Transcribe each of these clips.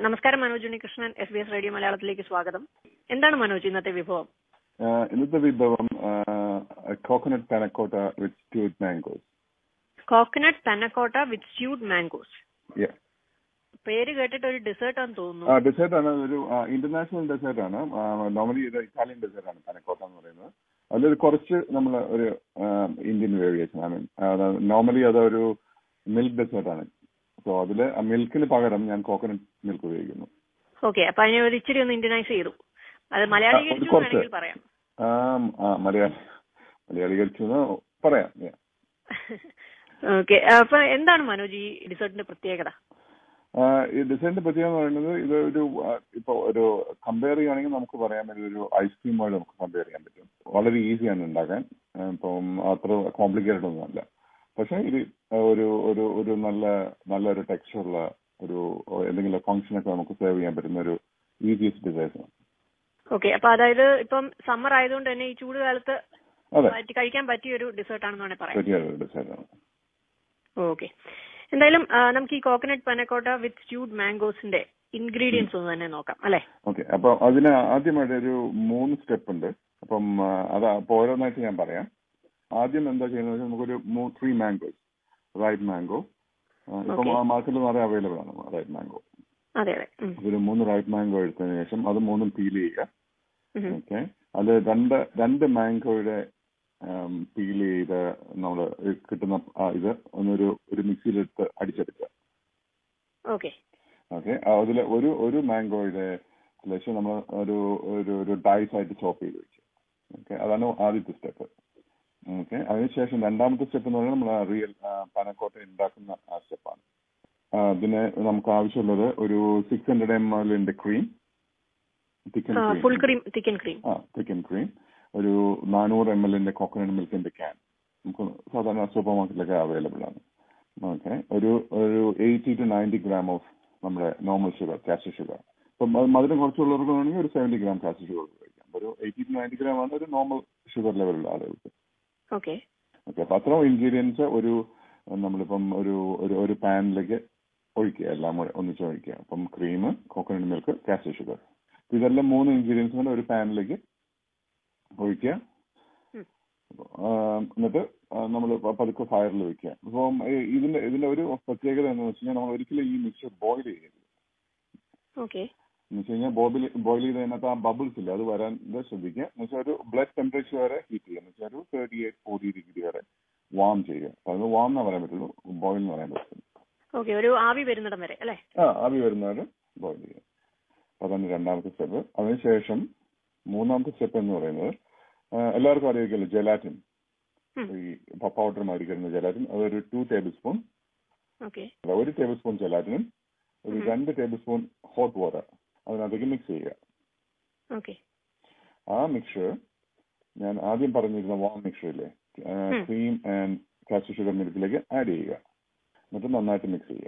നമസ്കാരം Manoj Unnikrishnan S B S radio മലയാളത്തിലേക്ക് സ്വാഗതം എന്താണ് മനോജ് ഇന്നത്തെ വിഭവം ആഹ് ഇന്നത്തെ വിഭവം coconut panna cotta with stewed mangoes coconut panna cotta with stewed mangoes പേര് കേട്ടിട്ട് ഒരു ഡെസേർട്ട് ആണെന്ന് തോന്നുന്നു ഡെസേർട്ട് ആണ് ഒരു ഇന്റർനാഷണൽ ഡെസേർട്ട് ആണ് നോർമലി ഇത് ഇറ്റാലിയൻ ഡെസേർട്ട് ആണ് പനക്കോട്ട എന്ന് പറയുന്നത് അതിൽ കുറച്ച് നമ്മൾ ഒരു ഇന്ത്യൻ വേരിയേഷൻ ആണ് നോർമലി അതൊരു മിൽക്ക് ഡെസേർട്ട് ആണ് സോ അതിൽ മിൽക്കിന് പകരം ഞാൻ കോക്കനട്ട് മിൽക്ക് ഉപയോഗിക്കുന്നു ഓക്കെ അപ്പൊ അതിനെ ഒരു ഇച്ചിരി ഒന്ന് ഇന്ത്യനൈസ് ചെയ്തു അത് മലയാളീകരിച്ചു കുറച്ച്. വേണമെങ്കിൽ പറയാം ആം, ആ, മലയാളി മലയാളികരിച്ചു എന്ന് പറയാം yeah. ഓക്കെ അപ്പൊ എന്താണ് മനോജ് ഈ ഡെസേർട്ടിന്റെ പ്രത്യേകത ആഹ് ഈ ഡിസൈനിന്റെ പ്രത്യേകത എന്ന് പറയുന്നത് ഇത് ഒരു ആഹ് ഇപ്പൊ ഒരു കമ്പയർ ചെയ്യുകയാണെങ്കിൽ നമുക്ക് പറയാൻ പറ്റും ഒരു ഐസ്ക്രീമുമായിട്ട് നമുക്ക് കമ്പയർ ചെയ്യാൻ പറ്റും വളരെ ഈസിയാണ് ഉണ്ടാക്കാൻ ആഹ് ഇപ്പം അത്ര കോംപ്ലിക്കേറ്റഡ് ഒന്നുമല്ല പക്ഷെ ഇത് ഒരു ഒരു ഒരു നല്ല നല്ലൊരു ടെക്സ്ചറുള്ള ഒരു എന്തെങ്കിലും ഫംഗ്ഷൻ ഒക്കെ നമുക്ക് സേവ് ചെയ്യാൻ പറ്റുന്ന ഒരു ഈസിയസ്റ്റ് ഡിസൈൻസ് ആണ് ഓക്കെ അപ്പൊ അതായത് ഇപ്പം സമ്മർ ആയതുകൊണ്ട് തന്നെ ഈ ചൂട് കാലത്ത് അതെ മാറ്റി കഴിക്കാൻ പറ്റിയ ഒരു ഡെസേർട്ട് ആണെന്ന് വേണേൽ പറയാം പറ്റിയ ഒരു ഡിസൈൻ ആണ് ഓക്കെ എന്തായാലും ആ, നമുക്ക് ഈ കോക്കനട്ട് പനക്കോട്ട വിത്ത് സ്റ്റ്യൂഡ് മാംഗോസിന്റെ ഇൻഗ്രീഡിയൻസ് ഒന്ന് തന്നെ നോക്കാം അല്ലെ ഓക്കെ അപ്പൊ അതിന് ആദ്യമായിട്ട് ഒരു മൂന്ന് സ്റ്റെപ്പ് ഉണ്ട് അപ്പം ആ, അത് അപ്പൊ ഓരോന്നായിട്ട് ഞാൻ പറയാം ആദ്യം എന്താ ചെയ്യുന്നത് വെച്ചാൽ നമുക്കൊരു ത്രീ മാംഗോസ് റൈറ്റ് മാംഗോ ഇപ്പം Okay. മാർക്കറ്റിൽ നിറയെ അവൈലബിൾ ആണ് റൈറ്റ് മാംഗോ അതെ അതെ ഉം. ഒരു മൂന്ന് റൈറ്റ് മാംഗോ എടുത്തതിന് ശേഷം അത് മൂന്നും പീൽ ചെയ്യുക ഉം. ഓക്കെ അത് രണ്ട് രണ്ട് മാംഗോയുടെ പീൽ ചെയ്ത് നമ്മൾ കിട്ടുന്ന ആ ഇത് ഒന്നൊരു ഒരു മിക്സിയിലിട്ട് അടിച്ചെടുക്കുക ഓക്കെ ഓക്കെ അതിൽ ഒരു ഒരു മാംഗോയുടെ ലക്ഷ്യം നമ്മൾ ഒരു ഒരു ഒരു ഡൈസ് ആയിട്ട് ചോപ്പ് ചെയ്ത് വെച്ചു ഓക്കെ അതാണ് ആദ്യത്തെ സ്റ്റെപ്പ് ഓക്കെ അതിനുശേഷം രണ്ടാമത്തെ സ്റ്റെപ്പ് എന്ന് പറയുന്നത് നമ്മൾ റിയൽ പനക്കോട്ട ഉണ്ടാക്കുന്ന ആ സ്റ്റെപ്പാണ് അതിന് നമുക്ക് ആവശ്യമുള്ളത് ഒരു സിക്സ് ഹൺഡ്രഡ് എം എല്ലിന്റെ cream thickened full cream thickened cream ആ ചിക്കൻ ക്രീം ഒരു നാനൂറ് എം എല്ലിന്റെ കോക്കനട്ട് മിൽക്കിന്റെ ക്യാൻ നമുക്ക് സാധാരണ സൂപ്പർ മാർക്കറ്റിലൊക്കെ അവൈലബിൾ ആണ് ഓക്കെ ഒരു ഒരു eighty to ninety gram of നമ്മുടെ നോർമൽ ഷുഗർ കാസ്റ്റർ ഷുഗർ ഇപ്പം മ- മധുരം കുറച്ചുള്ളവർക്ക് വേണമെങ്കിൽ ഒരു സെവൻറ്റി ഗ്രാം കാസ്റ്റർ ഷുഗർ ഉപയോഗിക്കാം ഒരു എയ്റ്റി ടു നയൻറ്റി ഗ്രാം ആണ് ഒരു നോർമൽ ഷുഗർ ലെവലുള്ള ആളുകൾക്ക് ഓക്കെ ഓക്കെ അപ്പൊ അത്രയും ഇൻഗ്രീഡിയൻസ് ഒരു നമ്മളിപ്പം ഒരു ഒരു ഒരു പാനിലേക്ക് ഒഴിക്കുക എല്ലാം കൂടെ ഒന്നിച്ച് ഒഴിക്കുക അപ്പം cream coconut milk caster sugar ഇതെല്ലാം മൂന്ന് ഇൻഗ്രീഡിയൻസ് കൂടെ ഒരു പാനിലേക്ക് ഒഴിക്കുക ഉം. ആ, എന്നിട്ട് നമ്മൾ പതുക്കെ ഫയറിൽ വെക്കുക അപ്പം ഈ ഇതിന്റെ ഇതിന്റെ ഒരു പ്രത്യേകത എന്ന് വെച്ച് കഴിഞ്ഞാൽ നമ്മൾ ഒരിക്കലും ഈ മിക്സർ ബോയിൽ ചെയ്യരുത് ഓക്കെ എന്ന് വെച്ച് കഴിഞ്ഞാൽ ബോബിൽ ബോയിൽ ചെയ്തതിനകത്ത് ആ ബബിൾസ് ഇല്ല അത് വരാൻ ഇത് ശ്രദ്ധിക്കുക എന്ന് വെച്ചാൽ ഒരു ബ്ലഡ് ടെമ്പറേച്ചർ വരെ ഹീറ്റ് ചെയ്യുക എന്ന് വെച്ചാൽ ഒരു തേർട്ടി എയ്റ്റ് ഫോർട്ടി ഡിഗ്രി വരെ വാം ചെയ്യുക അപ്പൊ അത് വാം എന്ന് പറയാൻ പറ്റുള്ളൂ ബോയിൽ എന്ന് പറയാൻ പറ്റില്ല ഓക്കെ ഒരു ആവി വരുന്നിടം വരെ അല്ലെ ആ ആവി വരുന്നവരെ ബോയിൽ ചെയ്യുക അപ്പൊ അതാണ് രണ്ടാമത്തെ സ്റ്റെപ്പ് അതിനുശേഷം മൂന്നാമത്തെ സ്റ്റെപ്പ് എന്ന് പറയുന്നത് ആ, എല്ലാവർക്കും അറിയിക്കല്ലോ ജെലാറ്റിൻ ഉം. ഈ പൗഡർ മാറിക്കുന്ന ജെലാറ്റിൻ അതൊരു ടു ടേബിൾ സ്പൂൺ ഓക്കെ ഒരു ടേബിൾ സ്പൂൺ ജെലാറ്റിനും ഒരു ഉം. രണ്ട് ടേബിൾ സ്പൂൺ ഹോട്ട് വാട്ടർ അതിനകത്തേക്ക് മിക്സ് ചെയ്യുക ഓക്കെ ആ മിക്സർ ഞാൻ ആദ്യം പറഞ്ഞിരുന്ന വാം മിക്സറില്ലേ ഉം. ക്രീം ആൻഡ് കാസ്റ്റർ ഷുഗർ മിൽക്കിലേക്ക് ആഡ് ചെയ്യുക എന്നിട്ട് നന്നായിട്ട് മിക്സ് ചെയ്യുക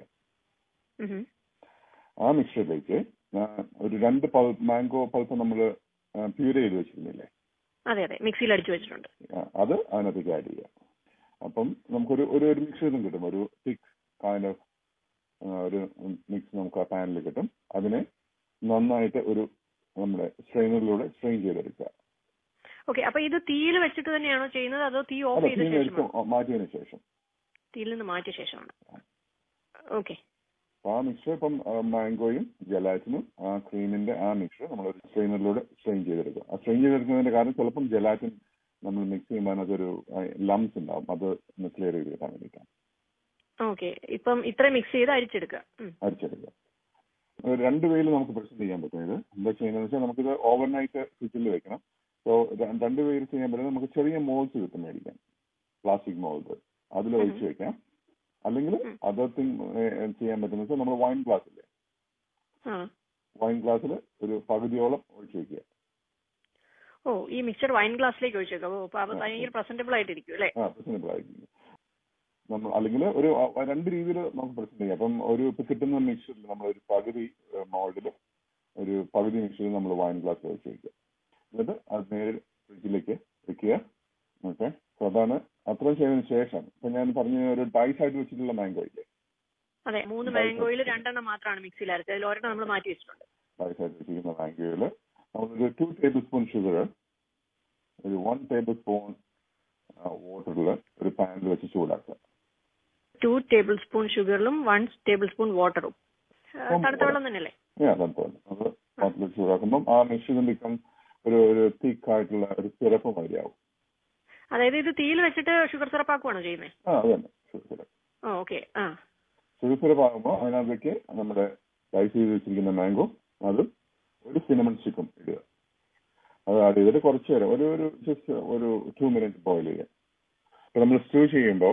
ആ മിക്സറിലേക്ക് ഒരു രണ്ട് പൾപ്പ് മാംഗോ പൾപ്പ് നമ്മൾ പ്യൂർ ചെയ്ത് വെച്ചിരുന്നില്ലേ അതെ അതെ മിക്സിയിൽ അടിച്ചു വെച്ചിട്ടുണ്ട് ആ, അത് അതിനകത്തേക്ക് ആഡ് ചെയ്യുക അപ്പം നമുക്കൊരു ഒരു ഒരു മിക്സ് ഇതും കിട്ടും ഒരു തിക്ക് കൈൻഡ് ഓഫ് ഒരു മിക്സ് നമുക്ക് ആ പാനിൽ കിട്ടും അതിനെ നന്നായിട്ട് ഒരു നമ്മുടെ സ്ട്രെയിനറിലൂടെ സ്ട്രെയിൻ ചെയ്തെടുക്കുക ഓക്കെ അപ്പൊ ഇത് തീയിൽ വെച്ചിട്ട് തന്നെയാണോ ചെയ്യുന്നത് അതോ തീ ഓഫ് അല്ല ചെയ്ത തീ എടുത്ത് ശേഷമാണോ മാറ്റിയതിന് ശേഷം തീയിൽ നിന്ന് മാറ്റിയ ശേഷമാണ് ഓക്കെ അപ്പൊ ആ മിക്സർ ഇപ്പം മാംഗോയും ജലാറ്റിനും ആ ക്രീമിന്റെ ആ മിക്സർ നമ്മൾ ഒരു സ്ട്രെയിനറിലൂടെ സ്ട്രെയിൻ ചെയ്തെടുക്കുക ആ സ്ട്രെയിൻ ചെയ്തെടുക്കുന്നതിന്റെ കാരണം ചിലപ്പം ജലാറ്റിൻ നമ്മൾ മിക്സ് ചെയ്യുമ്പോൾ അതിനകത്തൊരു ലംസ് ഉണ്ടാവും അത് ക്ലിയർ ചെയ്ത് കിട്ടാൻ വേണ്ടിയിട്ടാണ് ഓക്കെ ഇപ്പം ഇത്ര മിക്സ് ചെയ്ത് അരിച്ചെടുക്കുക ഉം. അരിച്ചെടുക്കുക ഒരു രണ്ട് വേയിൽ നമുക്ക് പ്രസന്റ് ചെയ്യാൻ പറ്റും ഇത് എന്താ ചെയ്യുന്നത് വെച്ചാൽ നമുക്കിത് ഓവർനൈറ്റ് ഫ്രിഡ്ജിൽ വെക്കണം സോ രണ്ട് വേയിൽ ചെയ്യാൻ പറ്റുന്നത് നമുക്ക് ചെറിയ മോൾസ് കിട്ടും മേടിക്കാൻ പ്ലാസ്റ്റിക് മോൾസ് അതിൽ ഒഴിച്ച് വെക്കാം അല്ലെങ്കിൽ ഉം. അതർ തിങ് ചെയ്യാൻ പറ്റുന്ന വെച്ചാൽ നമ്മൾ വൈൻ ഗ്ലാസ് ഇല്ലേ ആ വൈൻ ഗ്ലാസ്സിൽ ഒരു പകുതിയോളം ഒഴിച്ച് വെക്കുക ഓ ഈ മിക്സർ വൈൻ ഗ്ലാസ്സിലേക്ക് ഒഴിച്ചേക്കാം ഓ അപ്പൊ അത് ഭയങ്കര പ്രസന്റബിൾ ആയിട്ടിരിക്കും അല്ലേ ആ പ്രസന്റബിൾ ആയിരിക്കും നമ്മൾ അല്ലെങ്കിൽ ഒരു ആ, രണ്ട് രീതിയിൽ നമുക്ക് പ്രസന്റ് ചെയ്യാം അപ്പം ഒരു ഇപ്പൊ കിട്ടുന്ന മിക്സറിൽ നമ്മൾ ഒരു പകുതി മോൾഡിൽ ഒരു പകുതി മിക്സറിൽ നമ്മൾ വൈൻ ഗ്ലാസ് വെച്ച് വെക്കുക എന്നിട്ട് അത് നേരെ ഫ്രിഡ്ജിലേക്ക് വെക്കുക ഓക്കെ സോ അതാണ് അത്രയും ചെയ്തതിന് ശേഷം ഇപ്പൊ ഞാൻ പറഞ്ഞ ഒരു ഡൈസ് ആയിട്ട് വെച്ചിട്ടുള്ള മാംഗോ ഇല്ലേ അതെ മൂന്ന് മാംഗോയിൽ രണ്ടെണ്ണം മാത്രമാണ് മിക്സിയിൽ അരച്ചത് അതിൽ ഒരെണ്ണം നമ്മൾ മാറ്റി വെച്ചിട്ടുണ്ട് റൈസായിട്ട് വെച്ചിരിക്കുന്ന മാംഗോയിൽ നമ്മളൊരു ടു ടേബിൾ സ്പൂൺ ഷുഗർ ഒരു വൺ ടേബിൾ സ്പൂൺ വാട്ടറിൽ ഒരു പാനിൽ വെച്ച് ചൂടാക്കുക ടു ടേബിൾ സ്പൂൺ ഷുഗറിലും വൺ ടേബിൾ സ്പൂൺ വാട്ടറും തണുത്ത വെള്ളം തന്നെയല്ലേ Yeah, that's all. അത് പാത്രത്തിൽ ചൂടാക്കുമ്പം ആ മിശ്രിതം ബിക്കം ഒരു ഒരു തിക്ക് ആയിട്ടുള്ള ഒരു സിറപ്പ് മതിയാവും അതായത് ഇത് തീയിൽ വെച്ചിട്ട് ഷുഗർ സിറപ്പ് ആക്കുവാണോ ചെയ്യുന്നത് ആ അത് തന്നെ ഷുഗർ സിറപ്പ് ഓ ഓക്കെ ആ ഷുഗർ സിറപ്പ് ആകുമ്പോൾ അതിനകത്തേക്ക് നമ്മുടെ റൈസ് ചെയ്ത് വെച്ചിരിക്കുന്ന മാംഗോ അതും ഒരു സിനമൺ സ്റ്റിക്കും ഇടുക അത് ആഡ് ചെയ്തിട്ട് കുറച്ച് നേരം ഒരു ഒരു ജസ്റ്റ് ഒരു ടു മിനിറ്റ് ബോയിൽ ചെയ്യുക ഇപ്പൊ നമ്മൾ സ്റ്റൂ ചെയ്യുമ്പോൾ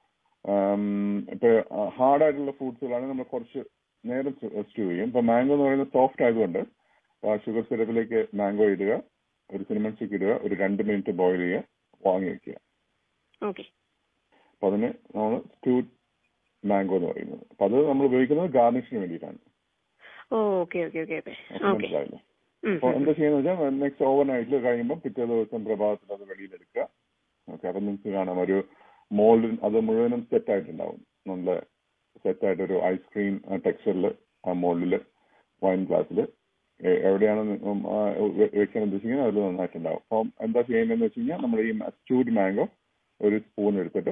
ഇപ്പൊ ഹാർഡായിട്ടുള്ള ഫ്രൂട്ട്സുകളാണെങ്കിൽ നമ്മൾ കുറച്ച് നേരം സ്റ്റൂ ചെയ്യും ഇപ്പൊ മാംഗോ എന്ന് പറയുന്നത് സോഫ്റ്റ് ആയതുകൊണ്ട് ഷുഗർ സിറപ്പിലേക്ക് മാംഗോ ഇടുക ഒരു സിനിമൺ സ്റ്റിക്ക് ഇടുക ഒരു രണ്ട് മിനിറ്റ് ബോയിൽ ചെയ്യുക വാങ്ങി വെക്കുക ഓക്കെ അപ്പൊ അതിന് നമ്മൾ സ്റ്റൂ മാംഗോ എന്ന് പറയുന്നത് അപ്പൊ അത് നമ്മൾ ഉപയോഗിക്കുന്നത് ഗാർണിഷിന് വേണ്ടിയിട്ടാണ് ഓ ഓക്കെ ഓക്കെ ഓക്കെ ഓക്കെ അപ്പൊ ഓക്കെ മനസ്സിലായില്ലേ അപ്പൊ എന്താ ചെയ്യുന്നത് വെച്ചാൽ നെക്സ്റ്റ് ഓവർ നൈറ്റിൽ കഴിയുമ്പോൾ പിറ്റേ ദിവസം പ്രഭാതത്തിൽ അത് വെളിയിലെടുക്കുക ഓക്കെ അപ്പൊ നിങ്ങൾക്ക് കാണാം ഒരു മോൾഡ് അത് മുഴുവനും സെറ്റ് ആയിട്ടുണ്ടാവും നല്ല സെറ്റ് ആയിട്ട് ഒരു ഐസ്ക്രീം ടെക്സ്ചറിൽ ആ മോൾഡിൽ വൈൻ ഗ്ലാസ്സിൽ എവിടെയാണ് നി- ഉം, ആ, വെ- വെക്കാൻ ഉദ്ദേശിക്കുന്നത് അതിൽ നന്നായിട്ടുണ്ടാവും അപ്പം എന്താ ചെയ്യുന്നതെന്ന് വെച്ച് കഴിഞ്ഞാൽ നമ്മൾ ഈ സ്റ്റൂഡ് മാംഗോ ഒരു സ്പൂൺ എടുത്തിട്ട്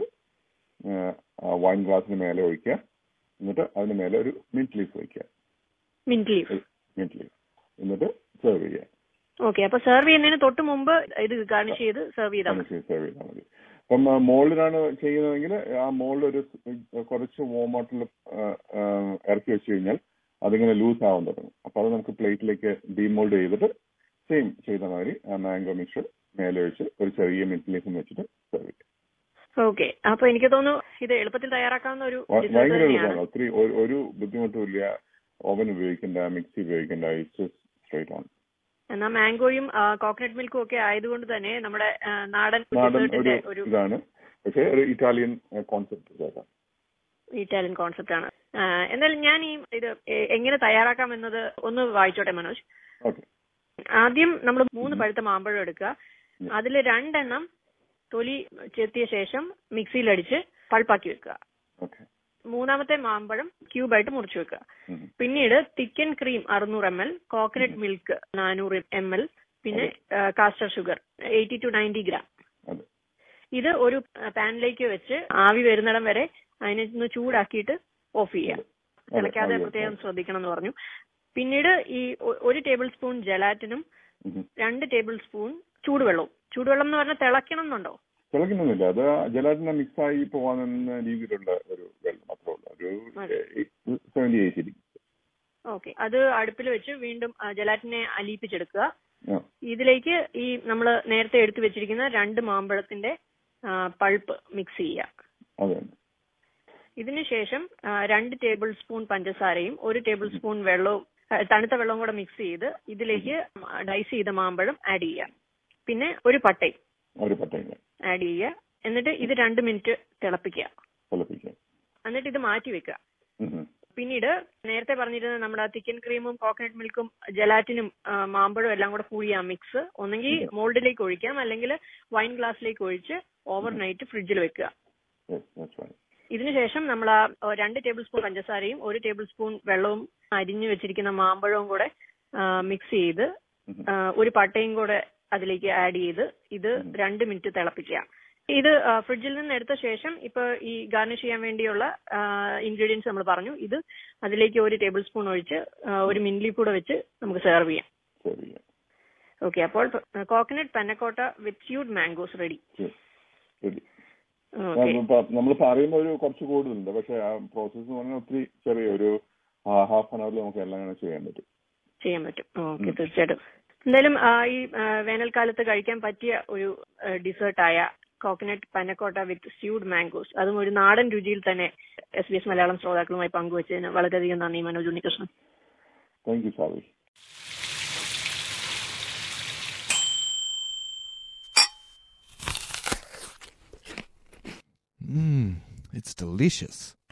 വൈൻ ഗ്ലാസ്സിന് മേലെ ഒഴിക്കുക എന്നിട്ട് അതിന് മേലെ ഒരു മിന്റ് ലീഫ് വയ്ക്കുക മിന്റ് ലീഫ് മിന്റ് ലീഫ് എന്നിട്ട് സെർവ് ചെയ്യുക ഓക്കെ അപ്പൊ സെർവ് ചെയ്യുന്നതിന് തൊട്ട് മുമ്പ് ഇത് ഗാർണിഷ് ചെയ്ത് സെർവ് ചെയ്താൽ മതി സെർവ് ചെയ്താൽ മതി അപ്പം മോളിലാണ് ചെയ്യുന്നതെങ്കിൽ ആ മോളിൽ ഒരു സ് കുറച്ച് വോം വാട്ടറിൽ ഇറക്കി വെച്ച് കഴിഞ്ഞാൽ അതിങ്ങനെ ലൂസ് ആവാൻ തുടങ്ങും അപ്പൊ അത് നമുക്ക് പ്ലേറ്റിലേക്ക് ഡീമോൾഡ് ചെയ്തിട്ട് സെയിം ചെയ്ത മാതിരി ആ മാംഗോ മിക്സർ മേലെ വെച്ച് ഒരു ചെറിയ മിറ്റിലേക്കും വെച്ചിട്ട് സെർവ് ചെയ്യും ഓക്കെ അപ്പൊ എനിക്ക് തോന്നുന്നു ഇത് എളുപ്പത്തിൽ തയ്യാറാക്കാവുന്ന ഒരു വ- dessert ഭയങ്കര തന്നെയാണ് എളുപ്പമാണ് ഒത്തിരി ഒരു- ഒരു ബുദ്ധിമുട്ടും ഇല്ല ഓവൻ ഉപയോഗിക്കണ്ട മിക്സി ഉപയോഗിക്കണ്ട ഇറ്റ്സ് സ്ട്രൈറ്റ് ഓൺ എന്നാൽ മാംഗോയും കോക്കനട്ട് മിൽക്കും ഒക്കെ ആയതുകൊണ്ട് തന്നെ നമ്മുടെ ആ, നാടൻ നാടൻ ഒരു ഡെസേർട്ടിന്റെ ഒരു ഇതാണ് പക്ഷേ ഒരു ഇറ്റാലിയൻ കോൺസെപ്റ്റ് ചേർക്കാം ഇറ്റാലിയൻ കോൺസെപ്റ്റ് ആണ് ആ, എന്തായാലും ഞാൻ ഈ ഇത് എ- എങ്ങനെ തയ്യാറാക്കാം എന്നത് ഒന്ന് വായിച്ചോട്ടെ മനോജ് ഓക്കെ ആദ്യം നമ്മൾ മൂന്ന് പഴുത്ത മാമ്പഴം എടുക്കുക അതിൽ രണ്ടെണ്ണം തൊലി ചെത്തിയ ശേഷം മിക്സിയിൽ അടിച്ച് പൾപ്പാക്കി വെക്കുക ഓക്കെ മൂന്നാമത്തെ മാമ്പഴം ക്യൂബായിട്ട് മുറിച്ചു വെക്കുക പിന്നീട് തിക്കൻ ക്രീം അറുന്നൂറ് എം എൽ കോക്കനട്ട് മിൽക്ക് നാനൂറ് എം എൽ പിന്നെ caster sugar eighty to ninety gram അതെ ഇത് ഒരു പാനിലേക്ക് വെച്ച് ആവി വരുന്നിടം വരെ അതിനെ ഒന്ന് ചൂടാക്കിയിട്ട് ഓഫ് ചെയ്യാം തിളയ്ക്കാതെ പ്രത്യേകം ശ്രദ്ധിക്കണം എന്ന് പറഞ്ഞു പിന്നീട് ഈ ഒ- ഒരു ടേബിൾ സ്പൂൺ ജലാറ്റിനും ഉം. രണ്ട് ടേബിൾ സ്പൂൺ ചൂടുവെള്ളവും ചൂടുവെള്ളം എന്ന് പറഞ്ഞാൽ തിളയ്ക്കണം എന്നുണ്ടോ തിളയ്ക്കുന്നൊന്നുമില്ല അത് ജലാറ്റിനെ മിക്സ് ആയി പോകാനെന്ന രീതിയിലുള്ള ഒരു വെള്ളം അത്രേ ഉള്ളൂ ഒരു മതി. സെവന്റി എയ്റ്റ് ഡിഗ്രി ഓക്കെ അത് അടുപ്പിൽ വെച്ച് വീണ്ടും ആ, ജലാറ്റിനെ അലിയിപ്പിച്ചെടുക്കുക ആ ഇതിലേക്ക് ഈ നമ്മൾ നേരത്തെ എടുത്തു വെച്ചിരിക്കുന്ന രണ്ട് മാമ്പഴത്തിന്റെ പൾപ്പ് മിക്സ് ചെയ്യുക അതെ ഇതിന് ശേഷം ആ, രണ്ട് ടേബിൾ സ്പൂൺ പഞ്ചസാരയും ഒരു ടേബിൾ സ്പൂൺ വെള്ളവും ആ, തണുത്ത വെള്ളവും കൂടെ മിക്സ് ചെയ്ത് ഇതിലേക്ക് ഡൈസ് ചെയ്ത മാമ്പഴം ആഡ് ചെയ്യുക പിന്നെ ഒരു പട്ടയും ഒരു പട്ടയില്ല ആഡ് ചെയ്യുക എന്നിട്ട് ഇത് രണ്ട് മിനിറ്റ് തിളപ്പിക്കുക തിളപ്പിക്കാം എന്നിട്ട് ഇത് മാറ്റി വെക്കുക ഉം ഉം. പിന്നീട് നേരത്തെ പറഞ്ഞിരുന്ന നമ്മുടെ ചിക്കൻ ക്രീമും കോക്കനട്ട് മിൽക്കും ജലാറ്റിനും ആ, മാമ്പഴവും എല്ലാം കൂടെ കൂടി ആ മിക്സ് ഒന്നെങ്കിൽ മോൾഡിലേക്ക് ഒഴിക്കാം അല്ലെങ്കിൽ വൈൻ ഗ്ലാസ്സിലേക്ക് ഒഴിച്ച് ഓവർനൈറ്റ് ഫ്രിഡ്ജിൽ വെക്കുക Yes, that's right. ഇതിനുശേഷം നമ്മൾ ആ ഓ, രണ്ട് ടേബിൾ സ്പൂൺ പഞ്ചസാരയും ഒരു ടേബിൾ സ്പൂൺ വെള്ളവും അരിഞ്ഞു വെച്ചിരിക്കുന്ന മാമ്പഴവും കൂടെ മിക്സ് ചെയ്ത് ഉം ഉം. ആ, ഒരു പട്ടയും കൂടെ അതിലേക്ക് ആഡ് ചെയ്ത് ഇത് രണ്ട് മിനിറ്റ് തിളപ്പിക്കുക ഇത് ആ, ഫ്രിഡ്ജിൽ നിന്ന് എടുത്ത ശേഷം ഇപ്പൊ ഈ ഗാർണിഷ് ചെയ്യാൻ വേണ്ടിയുള്ള ഇൻഗ്രീഡിയൻസ് നമ്മൾ പറഞ്ഞു ഇത് അതിലേക്ക് ഒരു ടേബിൾ സ്പൂൺ ഒഴിച്ച് ആ, ഒരു മിൻലി കൂടെ വെച്ച് നമുക്ക് സെർവ് ചെയ്യാം Serve ചെയ്യാം ഓക്കെ അപ്പോൾ coconut panna cotta with stewed mangoes ready Yes. Ready. Okay നമ്മൾ പറയുന്ന ഒരു കുറച്ച് കൂടുതലുണ്ട് പക്ഷെ ആ പ്രോസസ്സ് എന്ന് പറഞ്ഞാൽ ഒത്തിരി ചെറിയ ഒരു ഹാഫ് ആൻ അവറിൽ നമുക്ക് എല്ലാം അങ്ങനെ ചെയ്യാൻ പറ്റും ചെയ്യാൻ പറ്റും ഓക്കെ തീർച്ചയായിട്ടും എന്തായാലും ആ, ഈ ആ, വേനൽക്കാലത്ത് കഴിക്കാൻ പറ്റിയ ഒരു ഡിസേർട്ടായ coconut panna cotta with stewed mangoes അതും ഒരു നാടൻ രുചിയിൽ തന്നെ എസ് ബി എസ് മലയാളം ശ്രോതാക്കളുമായി പങ്കുവച്ചതിന് വളരെയധികം നന്ദി മനോജ് ഉണ്ണികൃഷ്ണൻ താങ്ക് യു സാറി Mmm, it's delicious.